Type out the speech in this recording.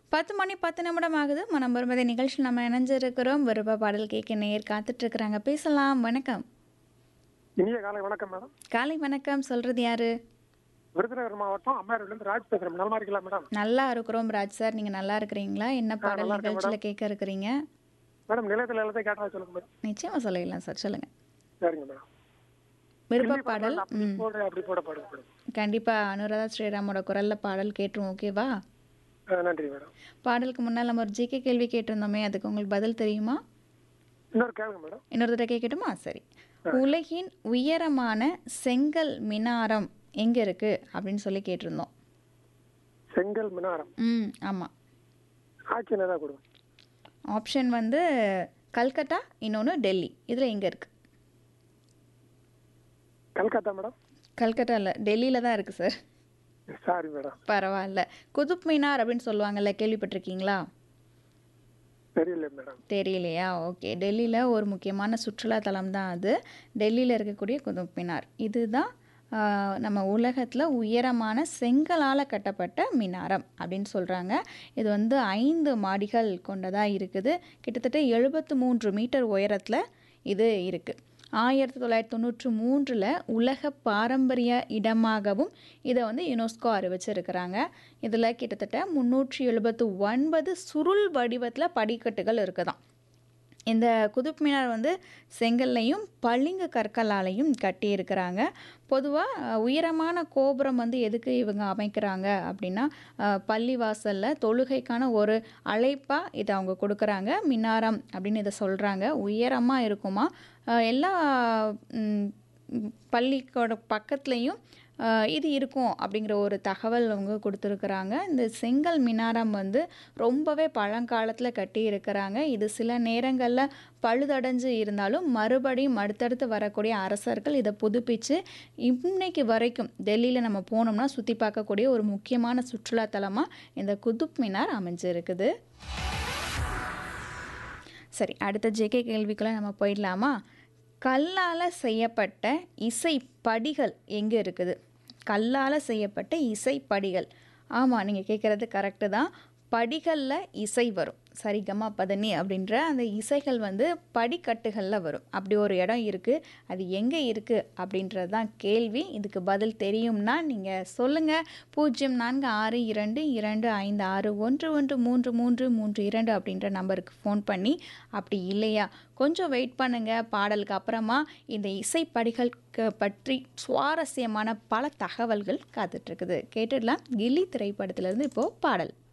10 மணி 10 நிமிடம் ஆகுது. மனம் வருவதை நிகழ்ச்சியில் நம்ம இணைஞ்சிருக்கிறோம். விருப்ப பாடல் கேட்க நேயர் காத்துட்ருக்குறாங்க. பேசலாம். வணக்கம். இனிய காலை வணக்கம் மேடம் காலை வணக்கம். சொல்றது யாரு? விருதுநகர் மாவட்டம் அம்மையார்லேருந்து ராஜ் பேசுறேன் நலமா இருக்கீங்களா மேடம் நல்லா இருக்கிறோம் ராஜ் சார். நீங்க நல்லா இருக்கிறீங்களா? என்ன ஆ, பாடல் நல்லா இருக்கேன் நிகழ்ச்சியில கேட்க இருக்கிறீங்க? மேடம் நிலையத்தில் எல்லாத்தையும் கேட்டா சொல்லுங்க மேடம் நிச்சயமா சொல்லிடலாம் சார். சொல்லுங்க. சரிங்க மேடம் விருப்ப கிள்ளி பாடல் பறந்தால் அப்படி ம். போடு அப்படி போட பாடுங்க மேடம் கண்டிப்பா அனுராதா ஸ்ரீராமோட குரல்ல பாடல் கேட்டுரும் ஓகேவா? ஆ, நன்றி மேடம் பாடலுக்கு முன்னால் நம்ம ஒரு ஜிகே கேள்வி கேட்டிருந்தோமே அதுக்கு உங்களுக்கு பதில் தெரியுமா? இன்னொரு கேளுங்க மேடம் இன்னொரு தடவை கேட்கட்டுமா? சரி. உலகின் உயரமான செங்கல் மினாரம் எங்க இருக்கு அப்படின்னு சொல்லி கேட்டிருந்தோம். செங்கல் மினாரம் ம் ஆமா. ஆட்சி நேதா கொடுங்க ஆப்ஷன் வந்து கல்கத்தா இன்னொன்று டெல்லி இதில் எங்கே இருக்குது கல்கத்தா மேடம் கல்கத்தா இல்லை டெல்லியில் தான் இருக்குது சார் சாரி மேடம் பரவாயில்ல குதுப் மினார் அப்படின்னு சொல்லுவாங்கல்ல கேள்விப்பட்டிருக்கீங்களா தெரியல மேடம் தெரியலையா ஓகே டெல்லியில் ஒரு முக்கியமான சுற்றுலா தலம் தான் அது டெல்லியில் இருக்கக்கூடிய குதுப் மினார் இதுதான் ஆஹ், நம்ம உலகத்தில் உயரமான செங்கலால் கட்டப்பட்ட மினாரம் அப்படின்னு சொல்கிறாங்க இது வந்து ஐந்து மாடிகள் கொண்டதாக இருக்குது கிட்டத்தட்ட எழுபத்து மூன்று மீட்டர் உயரத்தில் இது இருக்குது ஆயிரத்தி தொள்ளாயிரத்தி தொண்ணூற்றி மூன்றில் உலக பாரம்பரிய இடமாகவும் இதை வந்து யுனெஸ்கோ அறிவிச்சிருக்கிறாங்க இதில் கிட்டத்தட்ட முந்நூற்றி எழுபத்து ஒன்பது சுருள் வடிவத்தில் படிக்கட்டுகள் இருக்குதாம் இந்த குதுப் மினார் வந்து செங்கல்லையும் பளிங்கு கற்களாலையும் கட்டியிருக்கிறாங்க பொதுவாக உயரமான கோபுரம் வந்து எதுக்கு இவங்க அமைக்கிறாங்க அப்படின்னா அஹ், பள்ளிவாசலில் தொழுகைக்கான ஒரு அழைப்பாக இதை அவங்க கொடுக்குறாங்க மினாரம் அப்படின்னு இதை சொல்கிறாங்க உயரமாக இருக்குமா அஹ், எல்லா ம், ம், பள்ளிக்கோட பக்கத்துலேயும் ஆஹ் இது இருக்கும் அப்படிங்கிற ஒரு தகவல் அவங்க கொடுத்துருக்குறாங்க இந்த செங்கல் மினாரம் வந்து ரொம்பவே பழங்காலத்தில் கட்டி இருக்கிறாங்க இது சில நேரங்களில் பழுதடைஞ்சு இருந்தாலும் மறுபடியும் அடுத்தடுத்து வரக்கூடிய அரசர்கள் இதை புதுப்பிச்சு இன்னைக்கு வரைக்கும் டெல்லியில் நம்ம போனோம்னா சுற்றி பார்க்கக்கூடிய ஒரு முக்கியமான சுற்றுலாத்தலமாக இந்த குதுப் மினார் அமைஞ்சிருக்குது சரி அடுத்த ஜேகே கேள்விக்குள்ள நம்ம போயிடலாமா கல்லால் செய்யப்பட்ட இசை படிகள் எங்கே இருக்குது கல்லால் செய்யப்பட்ட இசை படிகள் ஆமாம் நீங்கள் கேட்குறது கரெக்டு தான் படிகளில் இசை வரும் சரிகமா பதனி அப்படின்ற அந்த இசைகள் வந்து படிக்கட்டுகளில் வரும் அப்படி ஒரு இடம் இருக்குது அது எங்கே இருக்குது அப்படின்றது தான் கேள்வி இதுக்கு பதில் தெரியும்னா நீங்கள் சொல்லுங்கள் பூஜ்ஜியம் நான்கு ஆறு இரண்டு இரண்டு ஐந்து ஆறு ஒன்று ஒன்று மூன்று மூன்று மூன்று இரண்டு அப்படின்ற நம்பருக்கு ஃபோன் பண்ணி அப்படி இல்லையா கொஞ்சம் வெயிட் பண்ணுங்கள் பாடலுக்கு அப்புறமா இந்த இசைப்படிகளுக்கு பற்றி சுவாரஸ்யமான பல தகவல்கள் காத்துட்ருக்குது கேட்டுடலாம் கில்லி திரைப்படத்திலேருந்து இப்போது பாடல்